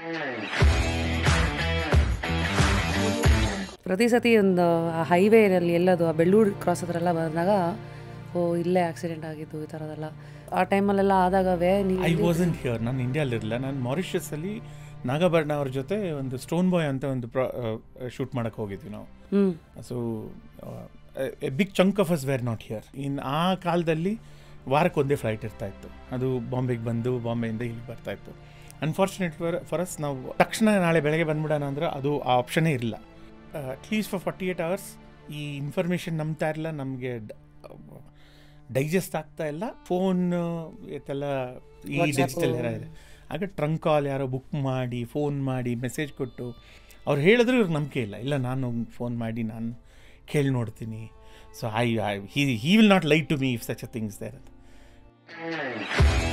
ಪ್ರತಿ ಸತಿ ಒಂದು ಆ ಹೈವೇನಲ್ಲಿ ಎಲ್ಲದು ಆ ಬೆಳ್ಳೂರು ಕ್ರಾಸ್ ಹತ್ರ ಎಲ್ಲ ಬಂದಾಗ ಓ ಇಲ್ಲೇ ಆಕ್ಸಿಡೆಂಟ್ ಆಗಿದ್ದು ಈ ಥರದೆಲ್ಲ ಆ ಟೈಮಲ್ಲೆಲ್ಲ ಆದಾಗವೇ ನೀವು ಐ ವಾಸಂಟ್ ಹಿಯರ್ ನಾನು ಇಂಡಿಯಾಲಿರಲಿಲ್ಲ ನಾನು ಮಾರಿಷಸಲ್ಲಿ ನಾಗಾಭರಣ ಅವ್ರ ಜೊತೆ ಒಂದು ಸ್ಟೋನ್ ಬಾಯ್ ಅಂತ ಒಂದು ಪ್ರಾ ಶೂಟ್ ಮಾಡೋಕ್ಕೆ ಹೋಗಿದ್ವಿ ನಾವು ಹ್ಞೂ so a big chunk of us were not here in ಆ ಕಾಲದಲ್ಲಿ ವಾರಕ್ಕೆ ಒಂದೇ ಫ್ಲೈಟ್ ಇರ್ತಾ ಇತ್ತು ಅದು ಬಾಂಬೆಗೆ ಬಂದು ಬಾಂಬೆಯಿಂದ ಇಲ್ಲಿಗೆ ಬರ್ತಾ ಇತ್ತು ಅನ್ಫಾರ್ಚುನೇಟ್ ಫಾರ್ ಫಾರ್ ಅಸ್ ನಾವು ತಕ್ಷಣ ನಾಳೆ ಬೆಳಗ್ಗೆ ಬಂದ್ಬಿಡೋಣ ಅಂದ್ರೆ ಅದು ಆ ಆಪ್ಷನೇ ಇರಲಿಲ್ಲ at least for forty eight hours ಈ ಇನ್ಫಾರ್ಮೇಷನ್ ನಂಬ್ತಾ ಇರಲ್ಲ ನಮಗೆ ಡೈಜೆಸ್ಟ್ ಆಗ್ತಾ ಇಲ್ಲ ಫೋನ್ ಇದೆಲ್ಲ ಈ WhatsApp. ಡಿಜಿಟಲ್ ಎಲ್ಲ ಇದೆ ಆಗ ಟ್ರಂಕ್ ಕಾಲ್ ಯಾರೋ ಬುಕ್ ಮಾಡಿ ಫೋನ್ ಮಾಡಿ ಮೆಸೇಜ್ ಕೊಟ್ಟು ಅವ್ರು ಹೇಳಿದ್ರು ಇವ್ರಿಗೆ ನಂಬಿಕೆ ಇಲ್ಲ ಇಲ್ಲ ನಾನು ಫೋನ್ ಮಾಡಿ ನಾನು ಕೇಳಿ ನೋಡ್ತೀನಿ so I I he he will not like to me if such a things there ಅಂತ